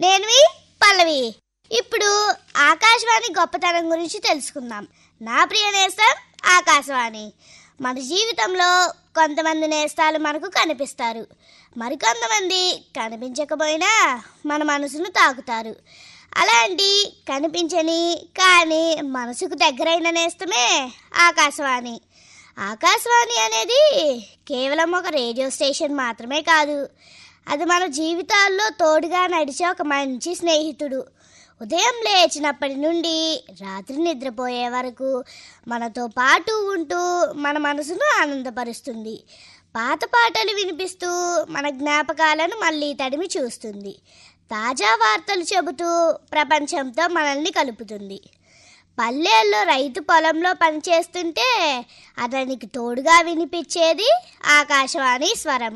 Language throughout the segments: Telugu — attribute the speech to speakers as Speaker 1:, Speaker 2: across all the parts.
Speaker 1: నేను మీ పల్లవి ఇప్పుడు ఆకాశవాణి గొప్పతనం గురించి తెలుసుకుందాం నా ప్రియ నేస్తం ఆకాశవాణి మన జీవితంలో కొంతమంది నేస్తాలు మనకు కనిపిస్తారు మరికొంతమంది కనిపించకపోయినా మన మనసును తాకుతారు అలాంటి కనిపించని కానీ మనసుకు దగ్గరైన నేస్తమే ఆకాశవాణి ఆకాశవాణి అనేది కేవలం ఒక రేడియో స్టేషన్ మాత్రమే కాదు అది మన జీవితాల్లో తోడుగా నడిచే ఒక మంచి స్నేహితుడు ఉదయం లేచినప్పటి నుండి రాత్రి నిద్రపోయే వరకు మనతో పాటు ఉంటూ మన మనసును ఆనందపరుస్తుంది పాత పాటలు వినిపిస్తూ మన జ్ఞాపకాలను మళ్ళీ తడిమి చూస్తుంది తాజా వార్తలు చెబుతూ ప్రపంచంతో మనల్ని కలుపుతుంది పల్లెల్లో రైతు పొలంలో పనిచేస్తుంటే అతనికి తోడుగా వినిపించేది ఆకాశవాణి స్వరం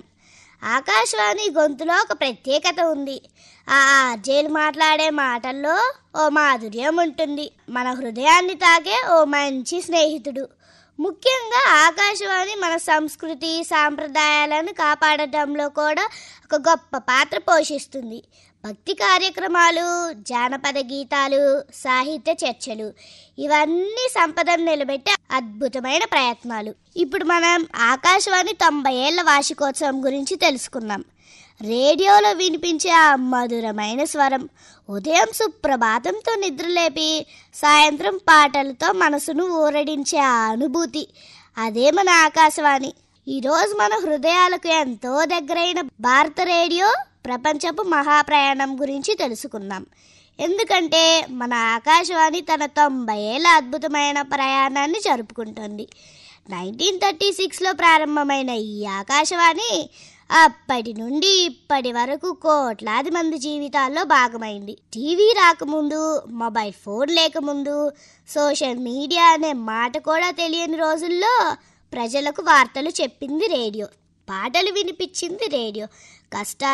Speaker 1: ఆకాశవాణి గొంతులో ఒక ప్రత్యేకత ఉంది ఆ ఆర్జేలు మాట్లాడే మాటల్లో ఓ మాధుర్యం ఉంటుంది మన హృదయాన్ని తాకే ఓ మంచి స్నేహితుడు ముఖ్యంగా ఆకాశవాణి మన సంస్కృతి సాంప్రదాయాలను కాపాడటంలో కూడా ఒక గొప్ప పాత్ర పోషిస్తుంది భక్తి కార్యక్రమాలు జానపద గీతాలు సాహిత్య చర్చలు ఇవన్నీ సంపదను నిలబెట్టే అద్భుతమైన ప్రయత్నాలు ఇప్పుడు మనం ఆకాశవాణి తొంభై ఏళ్ల వార్షికోత్సవం గురించి తెలుసుకుందాం రేడియోలో వినిపించే ఆ మధురమైన స్వరం ఉదయం సుప్రభాతంతో నిద్రలేపి సాయంత్రం పాటలతో మనసును ఊరడించే ఆ అనుభూతి అదే మన ఆకాశవాణి ఈరోజు మన హృదయాలకు ఎంతో దగ్గరైన భారత రేడియో ప్రపంచపు మహాప్రయాణం గురించి తెలుసుకుందాం ఎందుకంటే మన ఆకాశవాణి తన తొంభై ఏళ్ళ అద్భుతమైన ప్రయాణాన్ని జరుపుకుంటుంది నైన్టీన్ థర్టీ సిక్స్లో ప్రారంభమైన ఈ ఆకాశవాణి అప్పటి నుండి ఇప్పటి వరకు కోట్లాది మంది జీవితాల్లో భాగమైంది టీవీ రాకముందు మొబైల్ ఫోన్ లేకముందు సోషల్ మీడియా అనే మాట కూడా తెలియని రోజుల్లో ప్రజలకు వార్తలు చెప్పింది రేడియో పాటలు వినిపించింది రేడియో కష్టాలు